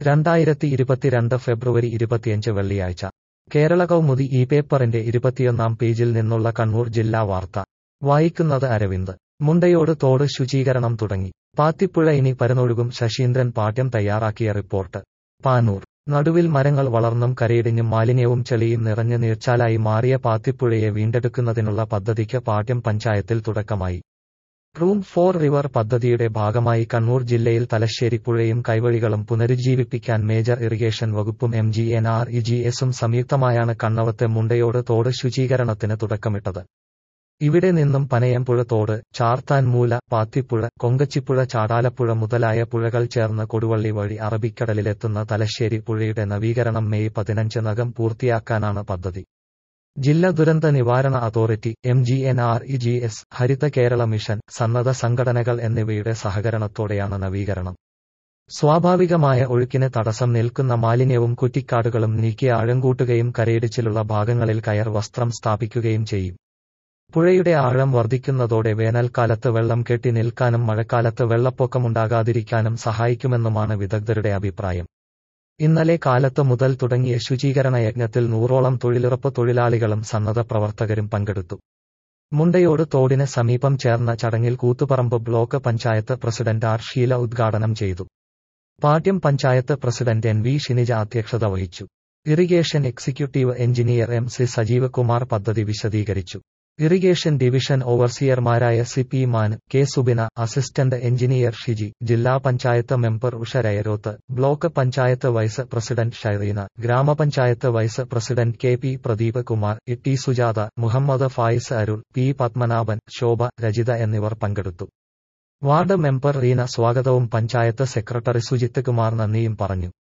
രണ്ടായിരത്തി ഇരുപത്തിരണ്ട് ഫെബ്രുവരി ഇരുപത്തിയഞ്ച് വെള്ളിയാഴ്ച കേരള കൗമുദി ഈ പേപ്പറിന്റെ ഇരുപത്തിയൊന്നാം പേജിൽ നിന്നുള്ള കണ്ണൂർ ജില്ലാ വാർത്ത വായിക്കുന്നത് അരവിന്ദ് മുണ്ടയോട് തോട് ശുചീകരണം തുടങ്ങി പാത്തിപ്പുഴ ഇനി പരന്നൊഴുകും ശശീന്ദ്രൻ പാട്യം തയ്യാറാക്കിയ റിപ്പോർട്ട് പാനൂർ നടുവിൽ മരങ്ങൾ വളർന്നും കരയിടിഞ്ഞും മാലിന്യവും ചെളിയും നിറഞ്ഞ് നീർച്ചാലായി മാറിയ പാത്തിപ്പുഴയെ വീണ്ടെടുക്കുന്നതിനുള്ള പദ്ധതിക്ക് പാട്യം പഞ്ചായത്തിൽ തുടക്കമായി റൂം ഫോർ റിവർ പദ്ധതിയുടെ ഭാഗമായി കണ്ണൂർ ജില്ലയിൽ തലശ്ശേരി പുഴയും കൈവഴികളും പുനരുജ്ജീവിപ്പിക്കാൻ മേജർ ഇറിഗേഷൻ വകുപ്പും M G N R E G എസും സംയുക്തമായാണ് കണ്ണവത്തെ മുണ്ടയോട് തോട് ശുചീകരണത്തിന് തുടക്കമിട്ടത് ഇവിടെ നിന്നും പനയംപുഴ തോട് ചാർത്താൻമൂല പാത്തിപ്പുഴ കൊങ്കച്ചിപ്പുഴ ചാടാലപ്പുഴ മുതലായ പുഴകൾ ചേർന്ന് കൊടുവള്ളി വഴി അറബിക്കടലിലെത്തുന്ന തലശ്ശേരി പുഴയുടെ നവീകരണം മെയ് പതിനഞ്ചിനകം പൂർത്തിയാക്കാനാണ് പദ്ധതി ജില്ലാ ദുരന്ത നിവാരണ authority M G N R E G S Haritha Kerala mission സന്നദ്ധ സംഘടനകൾ എന്നിവയുടെ സഹകരണത്തോടെയാണ് നവീകരണം സ്വാഭാവികമായ ഒഴുക്കിന് തടസ്സം നിൽക്കുന്ന മാലിന്യവും കുറ്റിക്കാടുകളും നീക്കി ആഴംകൂട്ടുകയും കരയിടിച്ചിലുള്ള ഭാഗങ്ങളിൽ കയർ വസ്ത്രം സ്ഥാപിക്കുകയും ചെയ്യും പുഴയുടെ ആഴം വർദ്ധിക്കുന്നതോടെ വേനൽക്കാലത്ത് വെള്ളം കെട്ടി നിൽക്കാനും മഴക്കാലത്ത് വെള്ളപ്പൊക്കമുണ്ടാകാതിരിക്കാനും സഹായിക്കുമെന്നുമാണ് വിദഗ്ധരുടെ അഭിപ്രായം ഇന്നലെ കാലത്ത് മുതൽ തുടങ്ങിയ ശുചീകരണ യജ്ഞത്തിൽ നൂറോളം തൊഴിലുറപ്പ് തൊഴിലാളികളും സന്നദ്ധ പ്രവർത്തകരും പങ്കെടുത്തു മുണ്ടയോട് തോടിന് സമീപം ചേർന്ന ചടങ്ങിൽ Kuthuparamba block panchayat president R Sheela ഉദ്ഘാടനം ചെയ്തു Pattiam panchayat president N V Shinija അധ്യക്ഷത വഹിച്ചു irrigation executive engineer M C Sajeev Kumar പദ്ധതി വിശദീകരിച്ചു ഇറിഗേഷൻ ഡിവിഷൻ ഓവർസിയർമാരായ C P Man K Subina assistant engineer Shiji ജില്ലാ panchayat member Usha Rayaroth block panchayat vice president Shaireena ഗ്രാമപഞ്ചായത്ത് vice president K P Pradeep Kumar E T Sujatha Muhammad Fayis Arul P Padmanabhan Shobha Rajitha എന്നിവർ പങ്കെടുത്തു വാർഡ് മെമ്പർ റീന സ്വാഗതവും പഞ്ചായത്ത് സെക്രട്ടറി സുജിത്ത് കുമാർ നന്ദിയും പറഞ്ഞു